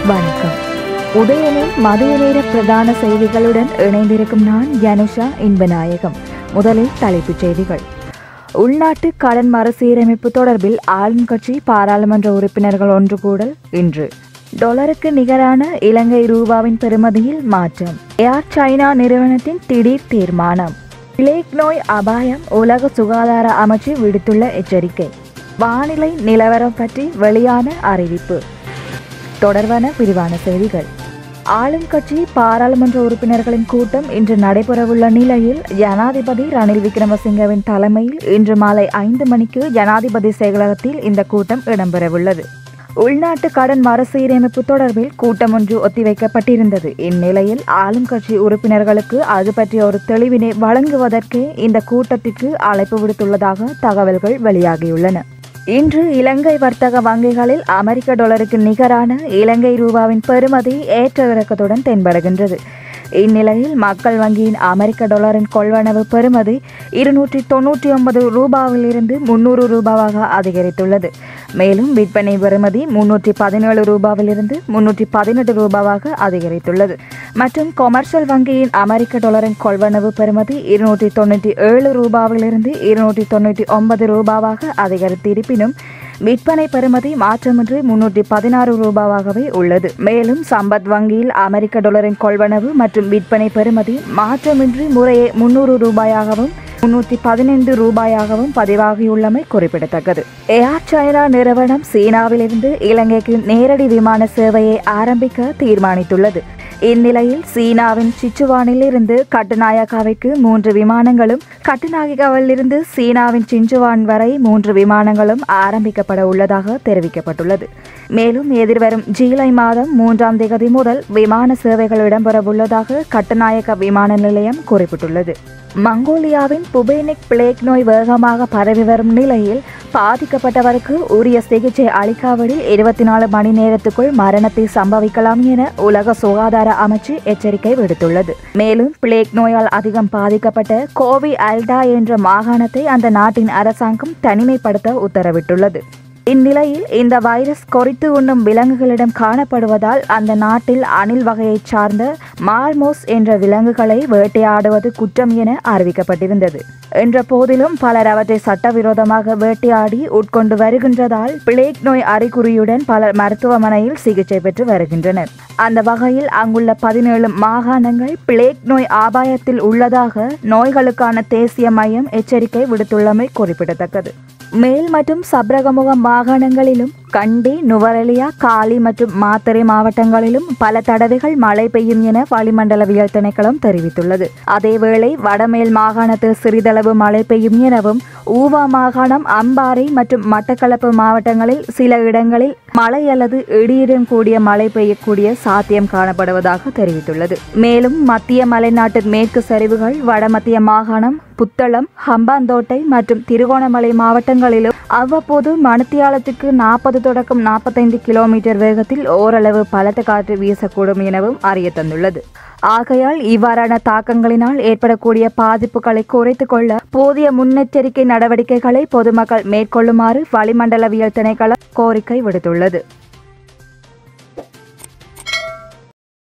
வணக்கம் உதயனின் மதிய நேர பிரதான செய்திகளுடன் இணைந்திருக்கும் நான் யனுஷா இன்பநாயகம் முதலில் தலைப்புச் செய்திகள் உள்நாட்டு கடன் மறுசீரமைப்பு தொடர்பில் ஆளும் கட்சி பாராளுமன்ற உறுப்பினர்கள் ஒன்று கூடல் இன்று டாலருக்கு நிகரான இலங்கை ரூபாவின் பெறுமதியில் மாற்றம் ஏர் சைனா நிறுவனத்தின் திடீர் தீர்மானம் பிளேக் நோய் அபாயம் உலக சுகாதார அமைச்சு விடுத்துள்ள எச்சரிக்கை வானிலை நிலவரம் பற்றி வெளியான அறிவிப்பு தொடர்பான விரிவான செய்திகள் ஆளும் கட்சி பாராளுமன்ற உறுப்பினர்களின் கூட்டம் இன்று நடைபெறவுள்ள நிலையில் ஜனாதிபதி ரணில் விக்ரமசிங்கவின் தலைமையில் இன்று மாலை ஐந்து மணிக்கு ஜனாதிபதி செயலகத்தில் இந்த கூட்டம் இடம்பெறவுள்ளது உள்நாட்டு கடன் மறுசீரமைப்பு தொடர்பில் கூட்டம் ஒன்று ஒத்திவைக்கப்பட்டிருந்தது இந்நிலையில் ஆளும் கட்சி உறுப்பினர்களுக்கு அது பற்றிய ஒரு தெளிவினை வழங்குவதற்கே இந்த கூட்டத்திற்கு அழைப்பு விடுத்துள்ளதாக தகவல்கள் வெளியாகியுள்ளன இன்று இலங்கை வர்த்தக வங்கிகளில் அமெரிக்க டாலருக்கு நிகரான இலங்கை ரூபாவின் பெறுமதி ஏற்ற இறக்கத்துடன் தென்படுகின்றது இந்நிலையில் மக்கள் வங்கியின் அமெரிக்க டாலரின் கொள்வனவு பெறுமதி இருநூற்றி தொன்னூற்றி ஒன்பது ரூபாவிலிருந்து முன்னூறு ரூபாவாக அதிகரித்துள்ளது மேலும் விற்பனை பெறுமதி முன்னூற்றி பதினேழு ரூபாவிலிருந்து முன்னூற்றி பதினெட்டு ரூபாவாக அதிகரித்துள்ளது மற்றும் கொமர்ஷியல் வங்கியின் அமெரிக்க டாலரின் கொள்வனவு பெறுமதி இருநூற்றி தொண்ணூற்றி ஏழு ரூபாவிலிருந்து இருநூற்றி தொண்ணூற்றி ஒன்பது ரூபாவாக அதிகரித்திருப்பினும் விற்பனை பெறுமதி மாற்றமின்றி முன்னூற்றி பதினாறு ரூபாவாகவே உள்ளது மேலும் சம்பத் வங்கியில் அமெரிக்க டாலரின் கொள்வனவு மற்றும் விற்பனை பெறுமதி மாற்றமின்றி முறையே முன்னூறு ரூபாயாகவும் முன்னூற்றி பதினைந்து ரூபாயாகவும் பதிவாகியுள்ளமை குறிப்பிடத்தக்கது ஏர் சைனா நிறுவனம் சீனாவிலிருந்து இலங்கைக்கு நேரடி விமான சேவையை ஆரம்பிக்க தீர்மானித்துள்ளது இந்நிலையில் சீனாவின் சிச்சுவானில் இருந்து கட்டுநாயக்காவிற்கு மூன்று விமானங்களும் கட்டுநாயக்காவிலிருந்து சீனாவின் சிஞ்சுவான் வரை மூன்று விமானங்களும் ஆரம்பிக்கப்பட உள்ளதாக தெரிவிக்கப்பட்டுள்ளது மேலும் எதிர்வரும் ஜூலை மாதம் மூன்றாம் தேதி முதல் விமான சேவைகள் இடம்பெறவுள்ளதாக கட்டுநாயக்க விமான நிலையம் குறிப்பிட்டுள்ளது மங்கோலியாவின் புபேனிக் பிளேக் நோய் வேகமாக பரவி வரும் நிலையில் பாதிக்கப்பட்டவருக்கு உரிய சிகிச்சை அளிக்காவிடில் இருபத்தி நாலு மணி நேரத்துக்குள் மரணத்தை சம்பவிக்கலாம் என உலக சுகாதார அமைச்சு எச்சரிக்கை விடுத்துள்ளது மேலும் பிளேக் நோயால் அதிகம் பாதிக்கப்பட்ட கோவி அல்டா என்ற மாகாணத்தை அந்த நாட்டின் அரசாங்கம் தனிமைப்படுத்த உத்தரவிட்டுள்ளது இந்நிலையில் இந்த வைரஸ் கொறித்து உண்ணும் விலங்குகளிடம் காணப்படுவதால் அந்த நாட்டில் அணில் வகையைச் சார்ந்த மால்மோஸ் என்ற விலங்குகளை வேட்டையாடுவது குற்றம் என அறிவிக்கப்பட்டிருந்தது என்ற போதிலும் பலர் அவற்றை சட்டவிரோதமாக வேட்டையாடி உட்கொண்டு வருகின்றதால் பிளேக் நோய் அறிகுறியுடன் பலர் மருத்துவமனையில் சிகிச்சை பெற்று வருகின்றனர் அந்த வகையில் அங்குள்ள பதினேழு மாகாணங்கள் பிளேக் நோய் ஆபாயத்தில் உள்ளதாக நோய்களுக்கான தேசிய மையம் எச்சரிக்கை விடுத்துள்ளமை குறிப்பிடத்தக்கது மேல் மற்றும் சப்ரகமுக மாகாணங்களிலும் கண்டி நுவரெலியா காலி மற்றும் மாத்தறை மாவட்டங்களிலும் பல தடவைகள் மழை பெய்யும் என வளிமண்டலவியல் திணைக்களம் தெரிவித்துள்ளது அதேவேளை வடமேல் மாகாணத்தில் சிறிதளவு மழை பெய்யும் எனவும் ஊவா மாகாணம் அம்பாறை மற்றும் மட்டக்களப்பு மாவட்டங்களில் சில இடங்களில் மழை அல்லது இடியுடன் கூடிய மழை பெய்யக்கூடிய சாத்தியம் காணப்படுவதாக தெரிவித்துள்ளது மேலும் மத்திய மலைநாட்டு மேற்கு சரிவுகள் வடமத்திய மாகாணம் புத்தளம் ஹம்பாந்தோட்டை மற்றும் திருகோணமலை மாவட்டங்களிலும் அவ்வப்போது மணித்தியாலத்துக்கு நாற்பது தொடக்கம் நாற்பத்தைந்து கிலோமீட்டர் வேகத்தில் ஓரளவு பலத்த காற்று வீசக்கூடும் எனவும் அறிய தந்துள்ளது ஆகையால் இவ்வாறான தாக்கங்களினால் ஏற்படக்கூடிய பாதிப்புகளை குறைத்துக் கொள்ள போதிய முன்னெச்சரிக்கை நடவடிக்கைகளை பொதுமக்கள் மேற்கொள்ளுமாறு வளிமண்டலவியல் திணைக்களம் கோரிக்கை விடுத்துள்ளது